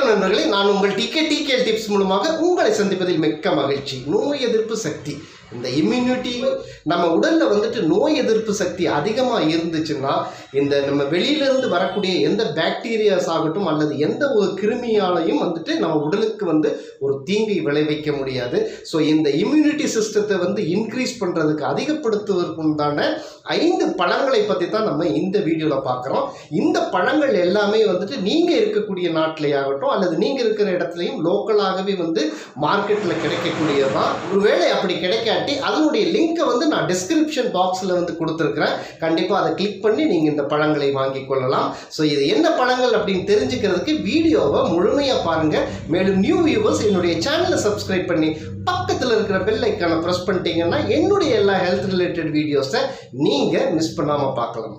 நண்பர்களே நான் உங்கள் டிகே டிகே டிப்ஸ் மூலமாக உங்களை சந்திப்பதில் மிக்க மகிழ்ச்சி நோய் எதிர்ப்பு சக்தி இந்த இம்யூனிட்டி நம்ம உடல்ல வந்துட்டு நோய் எதிர்ப்பு சக்தி அதிகமாக இருந்துச்சுன்னா இந்த நம்ம வெளியிலிருந்து வரக்கூடிய எந்த பாக்டீரியாஸ் ஆகட்டும் அல்லது எந்த ஒரு கிருமியாலையும் வந்துட்டு நம்ம உடலுக்கு வந்து ஒரு தீங்கை விளைவிக்க முடியாது ஸோ இந்த இம்யூனிட்டி சிஸ்டத்தை வந்து இன்க்ரீஸ் பண்ணுறதுக்கு அதிகப்படுத்துவதற்கு உண்டான ஐந்து பழங்களை பற்றி தான் நம்ம இந்த வீடியோவில் பார்க்குறோம் இந்த பழங்கள் எல்லாமே வந்துட்டு நீங்கள் இருக்கக்கூடிய நாட்டிலே ஆகட்டும் அல்லது நீங்கள் இருக்கிற இடத்துலையும் லோக்கலாகவே வந்து மார்க்கெட்டில் கிடைக்கக்கூடியதான் ஒருவேளை அப்படி கிடைக்காட்டி அதனுடைய லிங்கை வந்து நான் டிஸ்கிரிப்ஷன் பாக்ஸில் வந்து கொடுத்துருக்குறேன் கண்டிப்பாக அதை கிளிக் பண்ணி நீங்கள் இந்த பழங்களை வாங்கி கொள்ளலாம் ஸோ இது என்ன பழங்கள் அப்படின்னு தெரிஞ்சுக்கிறதுக்கு வீடியோவை முழுமையாக பாருங்கள் மேலும் நியூ வியூவர்ஸ் என்னுடைய சேனலை சப்ஸ்கிரைப் பண்ணி பக்கத்தில் இருக்கிற பெல் ஐக்கானை ப்ரெஸ் பண்ணிட்டீங்கன்னா என்னுடைய எல்லா ஹெல்த் ரிலேட்டட் வீடியோஸை நீங்கள் மிஸ் பண்ணாமல் பார்க்கலாம்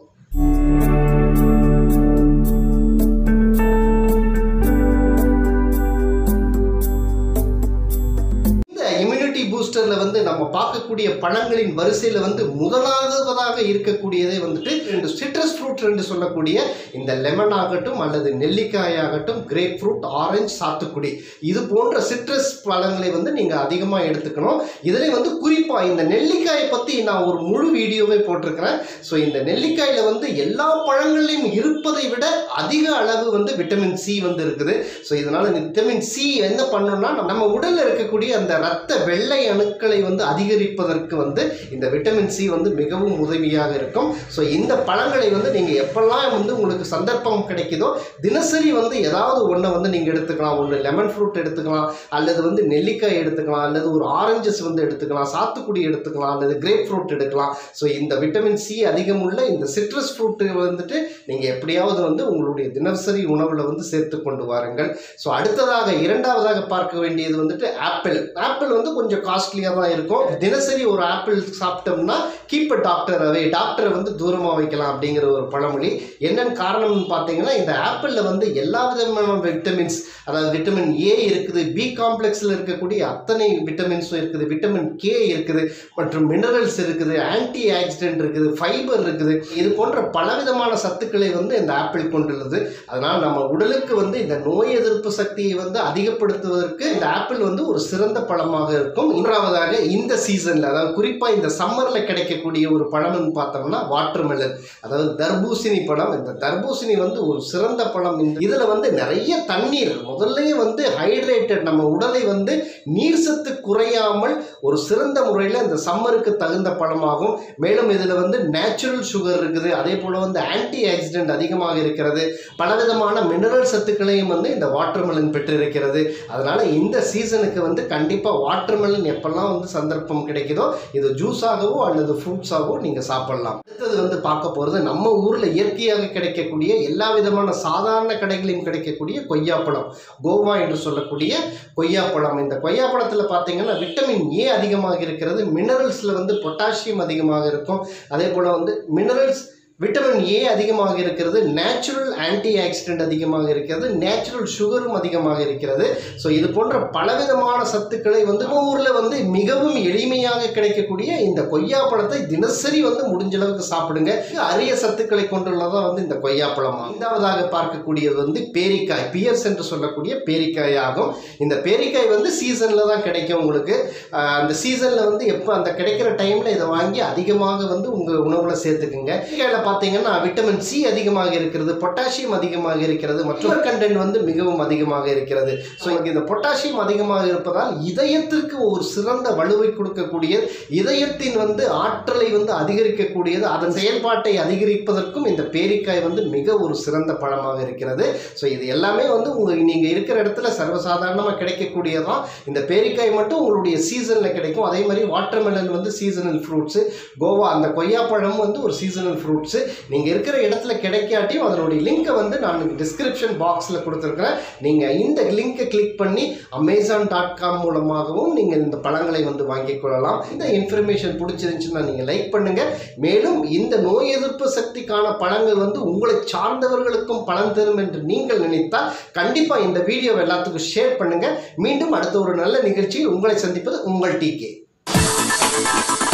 இந்த இம்யூனிட்டி பூஸ்டரில் வந்து நம்ம பார்க்கக்கூடிய பழங்களின் வரிசையில் வந்து முதலாவதாக இருக்கக்கூடியதே வந்துட்டு ரெண்டு சிட்ரஸ் ஃப்ரூட் ரெண்டு சொல்லக்கூடிய இந்த லெமன் ஆகட்டும் அல்லது நெல்லிக்காய் ஆகட்டும் கிரேப் ஃப்ரூட் ஆரஞ்சு சாத்துக்குடி இது போன்ற சிட்ரஸ் பழங்களை வந்து நீங்கள் அதிகமாக எடுத்துக்கணும் இதில் வந்து குறிப்பாக இந்த நெல்லிக்காயை பற்றி நான் ஒரு முழு வீடியோவே போட்டிருக்கிறேன் ஸோ இந்த நெல்லிக்காயில் வந்து எல்லா பழங்கள்லையும் இருப்பதை விட அதிக அளவு வந்து விட்டமின் சி வந்து இருக்குது ஸோ இதனால் விட்டமின் சி என்ன பண்ணணும்னா நம்ம உடலில் இருக்கக்கூடிய அந்த ரத்த வெள்ளை அணுக்களை வந்து அதிகரிப்பதற்கு வந்து இந்த விட்டமின் சி வந்து மிகவும் உதவியாக இருக்கும் ஸோ இந்த பழங்களை வந்து நீங்கள் எப்பெல்லாம் வந்து உங்களுக்கு சந்தர்ப்பம் கிடைக்குதோ தினசரி வந்து ஏதாவது ஒன்றை வந்து நீங்கள் எடுத்துக்கலாம் ஒன்று லெமன் ஃப்ரூட் எடுத்துக்கலாம் அல்லது வந்து நெல்லிக்காய் எடுத்துக்கலாம் அல்லது ஒரு ஆரஞ்சஸ் வந்து எடுத்துக்கலாம் சாத்துக்குடி எடுத்துக்கலாம் அல்லது கிரேப் ஃப்ரூட் எடுக்கலாம் ஸோ இந்த விட்டமின் சி அதிகமுள்ள இந்த சிட்ரஸ் ஃப்ரூட்டு வந்துட்டு நீங்கள் எப்படியாவது வந்து உங்களுடைய தினசரி உணவில் வந்து சேர்த்து கொண்டு வாருங்கள் ஸோ அடுத்ததாக இரண்டாவதாக பார்க்க வேண்டியது வந்துட்டு ஆப்பிள் ஆப்பிள் வந்து கொஞ்சம் காஸ்ட்லியாக தான் இருக்கும் தினசரி ஒரு ஆப்பிள் சாப்பிட்டோம்னா கீப் அ டாக்டர் அவே டாக்டரை வந்து தூரமாக வைக்கலாம் அப்படிங்கிற ஒரு பழமொழி என்னன்னு காரணம்னு பார்த்தீங்கன்னா இந்த ஆப்பிளில் வந்து எல்லா விதமான விட்டமின்ஸ் அதாவது விட்டமின் ஏ இருக்குது பி காம்ப்ளெக்ஸில் இருக்கக்கூடிய அத்தனை விட்டமின்ஸும் இருக்குது விட்டமின் கே இருக்குது மற்றும் மினரல்ஸ் இருக்குது ஆன்டி ஆக்சிடென்ட் இருக்குது ஃபைபர் இருக்குது இது போன்ற பலவிதமான சத்துக்களை வந்து இந்த ஆப்பிள் கொண்டுள்ளது அதனால் நம்ம உடலுக்கு வந்து இந்த நோய் எதிர்ப்பு சக்தியை வந்து அதிகப்படுத்துவதற்கு இந்த ஆப்பிள் வந்து ஒரு சிறந்த பழமாக இருக்கும் மூன்றாவதாக இந்த சீசனில் அதாவது குறிப்பாக இந்த சம்மரில் கிடைக்கக்கூடிய ஒரு பழம்னு பார்த்தோம்னா வாட்டர்மெலன் அதாவது தர்பூசணி பழம் இந்த தர்பூசணி வந்து ஒரு சிறந்த பழம் இந்த இதில் வந்து நிறைய தண்ணீர் முதல்லயே வந்து ஹைட்ரேட்டட் நம்ம உடலை வந்து நீர் சத்து குறையாமல் ஒரு சிறந்த முறையில் இந்த சம்மருக்கு தகுந்த பழமாகும் மேலும் இதில் வந்து நேச்சுரல் சுகர் இருக்குது அதே போல் வந்து ஆன்டி ஆக்சிடென்ட் அதிகமாக இருக்கிறது பலவிதமான மினரல் சத்துக்களையும் வந்து இந்த வாட்டர்மெலன் பெற்றிருக்கிறது அதனால் இந்த சீசனுக்கு வந்து கண்டிப்பாக வாட்டர்மெலன் எப்பெல்லாம் வந்து சந்தர்ப்பம் கிடைக்குதோ இது ஜூஸாகவோ அல்லது ஃப்ரூட்ஸாகவோ நீங்கள் சாப்பிடலாம் அடுத்தது வந்து பார்க்க போகிறது நம்ம ஊரில் இயற்கையாக கிடைக்கக்கூடிய எல்லா விதமான சாதாரண கடைகளிலும் கிடைக்கக்கூடிய கொய்யாப்பழம் கோவா என்று சொல்லக்கூடிய கொய்யாப்பழம் இந்த கொய்யாப்பழத்தில் பார்த்தீங்கன்னா விட்டமின் ஏ அதிகமாக இருக்கிறது மினரல்ஸில் வந்து பொட்டாசியம் அதிகமாக இருக்கும் அதே போல் வந்து மினரல்ஸ் விட்டமின் ஏ அதிகமாக இருக்கிறது நேச்சுரல் ஆன்டி ஆக்சிடென்ட் அதிகமாக இருக்கிறது நேச்சுரல் சுகரும் அதிகமாக இருக்கிறது ஸோ இது போன்ற பலவிதமான சத்துக்களை வந்து நம்ம ஊரில் வந்து மிகவும் எளிமையாக கிடைக்கக்கூடிய இந்த கொய்யாப்பழத்தை தினசரி வந்து முடிஞ்ச அளவுக்கு சாப்பிடுங்க அரிய சத்துக்களை கொண்டுள்ளதான் வந்து இந்த கொய்யாப்பழம் ஐந்தாவதாக பார்க்கக்கூடியது வந்து பேரிக்காய் பியர்ஸ் என்று சொல்லக்கூடிய பேரிக்காய் ஆகும் இந்த பேரிக்காய் வந்து சீசனில் தான் கிடைக்கும் உங்களுக்கு ஆஹ் அந்த சீசனில் வந்து எப்போ அந்த கிடைக்கிற டைமில் இதை வாங்கி அதிகமாக வந்து உங்கள் உணவில் சேர்த்துக்குங்க பேரிக்காயில் பார்த்தீங்கன்னா விட்டமின் சி அதிகமாக இருக்கிறது பொட்டாசியம் அதிகமாக இருக்கிறது மற்றும் கண்டென்ட் வந்து மிகவும் அதிகமாக இருக்கிறது ஸோ இங்கே இந்த பொட்டாசியம் அதிகமாக இருப்பதால் இதயத்திற்கு ஒரு சிறந்த வலுவை கொடுக்கக்கூடிய இதயத்தின் வந்து ஆற்றலை வந்து அதிகரிக்கக்கூடியது அதன் செயல்பாட்டை அதிகரிப்பதற்கும் இந்த பேரிக்காய் வந்து மிக ஒரு சிறந்த பழமாக இருக்கிறது ஸோ இது எல்லாமே வந்து உங்கள் நீங்கள் இருக்கிற இடத்துல சர்வசாதாரணமாக கிடைக்கக்கூடியதான் இந்த பேரிக்காய் மட்டும் உங்களுடைய சீசனில் கிடைக்கும் அதே மாதிரி வாட்டர்மெலன் வந்து சீசனல் ஃப்ரூட்ஸு கோவா அந்த கொய்யாப்பழம் வந்து ஒரு சீசனல் ஃப்ரூட்ஸு நீங்கள் இருக்கிற இடத்துல கிடைக்காட்டியும் அதனுடைய லிங்கை வந்து நான் டிஸ்கிரிப்ஷன் பாக்ஸில் கொடுத்துருக்குறேன் நீங்கள் இந்த லிங்கை கிளிக் பண்ணி அமேசான் டாட் காம் மூலமாகவும் நீங்கள் இந்த பழங்களை வந்து வாங்கிக் கொள்ளலாம் இந்த இன்ஃபர்மேஷன் பிடிச்சிருந்துச்சுன்னா நீங்கள் லைக் பண்ணுங்கள் மேலும் இந்த நோய் எதிர்ப்பு சக்திக்கான பழங்கள் வந்து உங்களை சார்ந்தவர்களுக்கும் பலன் தரும் என்று நீங்கள் நினைத்தால் கண்டிப்பாக இந்த வீடியோவை எல்லாத்துக்கும் ஷேர் பண்ணுங்கள் மீண்டும் அடுத்த ஒரு நல்ல நிகழ்ச்சியில் உங்களை சந்திப்பது உங்கள் டிகே